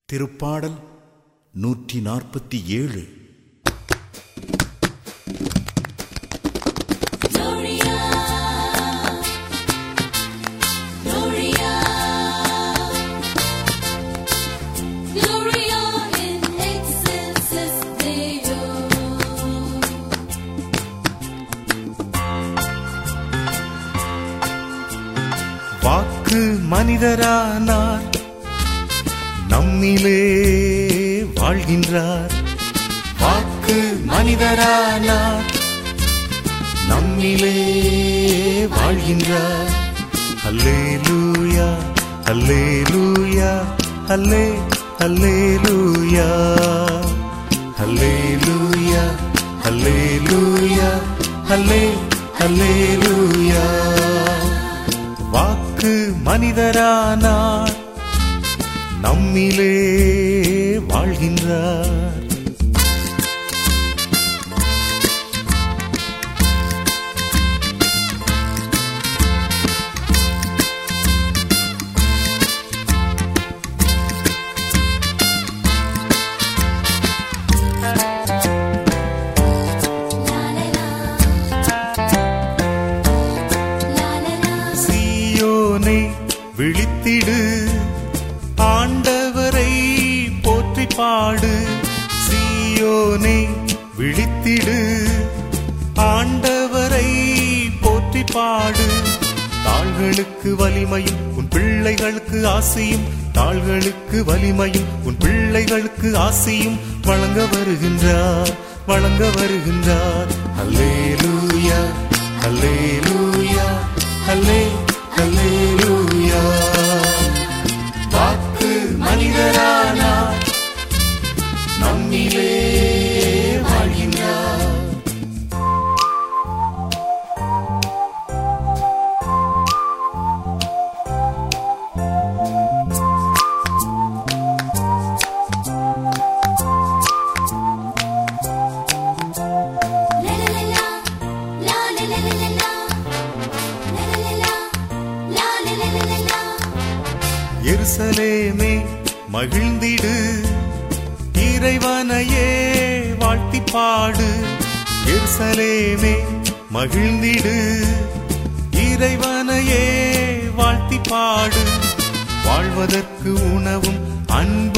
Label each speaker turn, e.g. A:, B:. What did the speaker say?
A: திருப்பாடல் நூற்றி நாற்பத்தி ஏழு
B: Gloria, Gloria, Gloria in excelsis Deo.
C: வாக்கு மனிதரானார் நம்மிலே வாழ்கின்றார் வாக்கு மனிதரானார் நம்மிலே வாழ்கின்றார் அல்லேலூயா அல்லேலூயா அல்லே அல்லேலூயா அல்லேலூயா அல்லேலூயா அல்லே அல்லேலூயா வாக்கு மனிதரானார் நம்மிலே வாழ்கின்றார்
B: La la la, la la la.
C: சீயோனை விழித்திடு ஆண்டவரை போற்றி பாடு சீயோனை விழித்திடு ஆண்டவரை போற்றி பாடு தாள்களுக்கு வலிமையும் உன் பிள்ளைகளுக்கு ஆசையும் தாள்களுக்கு வலிமையும் உன் பிள்ளைகளுக்கு ஆசையும் வழங்க வருகின்றார் வழங்க வருகின்றார் அல்லேலூயா அல்லேலூயா அல்லே அல்லேலூயா வாக்கு மனிதரானார் நம்மிலே வாழ்கின்றார்
B: La la la la, la la la la la la, la la la la, la la la la la la.
C: எருசலேமே மகிழ்ந்திடு இறைவனையே வாழ்த்தி பாடு எருசலேமே மகிழ்ந்திடு இறைவனையே வாழ்த்தி பாடு வாழ்வதற்கு உணவும் அன்பு